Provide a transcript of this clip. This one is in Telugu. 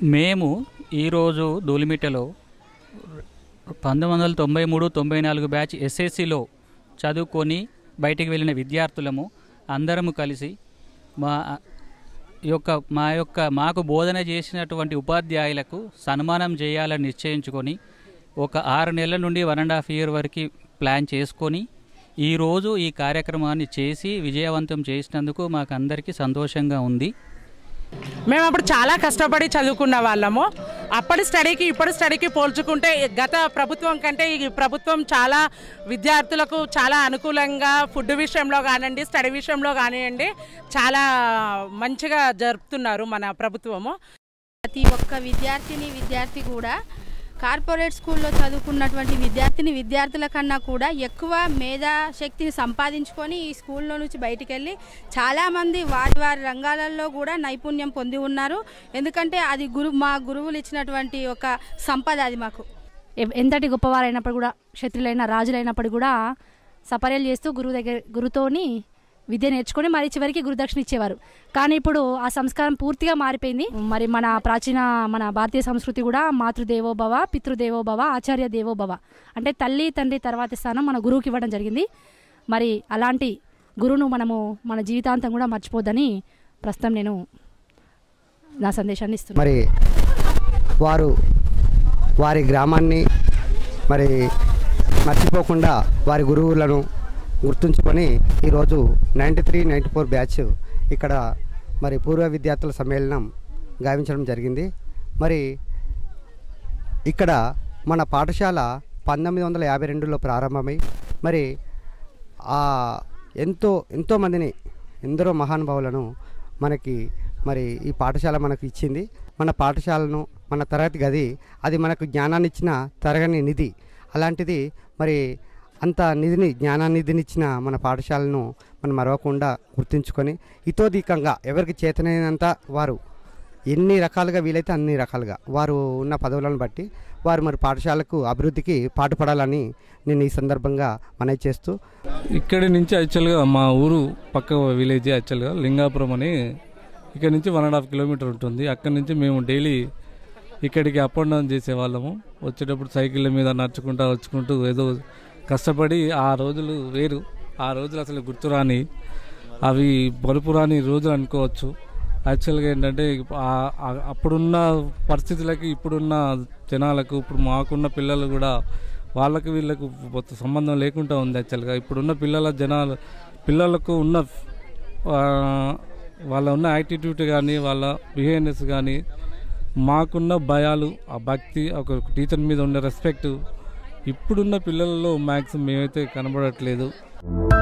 మేము ఈరోజు దూలిమిట్టలో పంతొమ్మిది వందల తొంభై మూడు తొంభై నాలుగు బ్యాచ్ ఎస్ఎస్సిలో చదువుకొని బయటికి వెళ్ళిన విద్యార్థులము అందరము కలిసి మా యొక్క మా యొక్క మాకు బోధన చేసినటువంటి ఉపాధ్యాయులకు సన్మానం చేయాలని నిశ్చయించుకొని ఒక ఆరు నెలల నుండి వన్ అండ్ హాఫ్ ఇయర్ వరకు ప్లాన్ చేసుకొని ఈరోజు ఈ కార్యక్రమాన్ని చేసి విజయవంతం చేసినందుకు మాకు అందరికీ సంతోషంగా ఉంది మేము అప్పుడు చాలా కష్టపడి చదువుకున్న వాళ్ళము అప్పటి స్టడీకి ఇప్పటి స్టడీకి పోల్చుకుంటే గత ప్రభుత్వం కంటే ఈ ప్రభుత్వం చాలా విద్యార్థులకు చాలా అనుకూలంగా ఫుడ్ విషయంలో కానివ్వండి స్టడీ విషయంలో కానివ్వండి చాలా మంచిగా జరుపుతున్నారు మన ప్రభుత్వము ప్రతి ఒక్క విద్యార్థిని విద్యార్థి కూడా కార్పొరేట్ స్కూల్లో చదువుకున్నటువంటి విద్యార్థిని విద్యార్థుల కన్నా కూడా ఎక్కువ మేధా శక్తిని సంపాదించుకొని ఈ స్కూల్లో నుంచి బయటికి వెళ్ళి చాలామంది వారి వారి రంగాలలో కూడా నైపుణ్యం పొంది ఉన్నారు ఎందుకంటే అది గురు మా గురువులు ఇచ్చినటువంటి ఒక సంపద అది మాకు ఎ- ఎంతటి గొప్పవారైనప్పుడు కూడా క్షత్రులైన రాజులైనప్పుడు కూడా సపర్యలు చేస్తూ గురువు దగ్గర గురుతోని విద్య నేర్చుకొని మరి చివరికి గురుదక్షిణ ఇచ్చేవారు కానీ ఇప్పుడు ఆ సంస్కారం పూర్తిగా మారిపోయింది మరి మన ప్రాచీన మన భారతీయ సంస్కృతి కూడా మాతృదేవోభవ పితృదేవోభవ ఆచార్య దేవోభవ అంటే తల్లి తండ్రి తర్వాతి స్థానం మన గురువుకి ఇవ్వడం జరిగింది మరి అలాంటి గురువును మనము మన జీవితాంతం కూడా మర్చిపోద్దని ప్రస్తుతం నేను నా సందేశాన్ని ఇస్తున్నాను మరి వారు వారి గ్రామాన్ని మరి మర్చిపోకుండా వారి గురువులను గుర్తుంచుకొని ఈరోజు ninety three ninety four batch ఇక్కడ మరి పూర్వ విద్యార్థుల సమ్మేళనం గావించడం జరిగింది మరి ఇక్కడ మన పాఠశాల పంతొమ్మిది వందల యాభై రెండులో ప్రారంభమై మరి ఆ ఎంతో ఎంతోమందిని ఎందరో మహానుభావులను మనకి మరి ఈ పాఠశాల మనకు ఇచ్చింది మన పాఠశాలను మన తరగతి గది అది మనకు జ్ఞానాన్ని ఇచ్చిన తరగని నిధి అలాంటిది మరి అంత నిధిని జ్ఞానానిధినిచ్చిన మన పాఠశాలను మనం మరవకుండా గుర్తుంచుకొని ఇతోధికంగా ఎవరికి చేతనైనంత వారు ఎన్ని రకాలుగా వీలైతే అన్ని రకాలుగా వారు ఉన్న పదవులను బట్టి వారు మరి పాఠశాలకు అభివృద్ధికి పాటుపడాలని నేను ఈ సందర్భంగా మనవి చేస్తూ ఇక్కడి నుంచి యాక్చువల్గా మా ఊరు పక్క విలేజ్ యాక్చువల్గా లింగాపురం అని ఇక్కడ నుంచి వన్ అండ్ హాఫ్ కిలోమీటర్ ఉంటుంది అక్కడి నుంచి మేము డైలీ ఇక్కడికి అప్ అండ్ డౌన్ చేసేవాళ్ళము వచ్చేటప్పుడు సైకిళ్ళ మీద నడుచుకుంటూ వచ్చుకుంటూ ఏదో కష్టపడి ఆ రోజులు వేరు ఆ రోజులు అసలు గుర్తురాని అవి బలుపురాని రోజులు అనుకోవచ్చు యాక్చువల్గా ఏంటంటే ఆ- ఆ- అప్పుడున్న పరిస్థితులకి ఇప్పుడున్న జనాలకు ఇప్పుడు మాకున్న పిల్లలు కూడా వాళ్ళకి వీళ్ళకు మొత్తం సంబంధం లేకుండా ఉంది యాక్చువల్గా ఇప్పుడున్న పిల్లల జనాలు పిల్లలకు ఉన్న ఆ, వాళ్ళ ఉన్న యాటిట్యూడ్ కానీ వాళ్ళ బిహేవియర్స్ కానీ మాకున్న భయాలు ఆ భక్తి ఒక టీచర్ మీద ఉన్న రెస్పెక్ట్ ఇప్పుడున్న పిల్లలలో మ్యాక్సిమం మేమైతే కనబడట్లేదు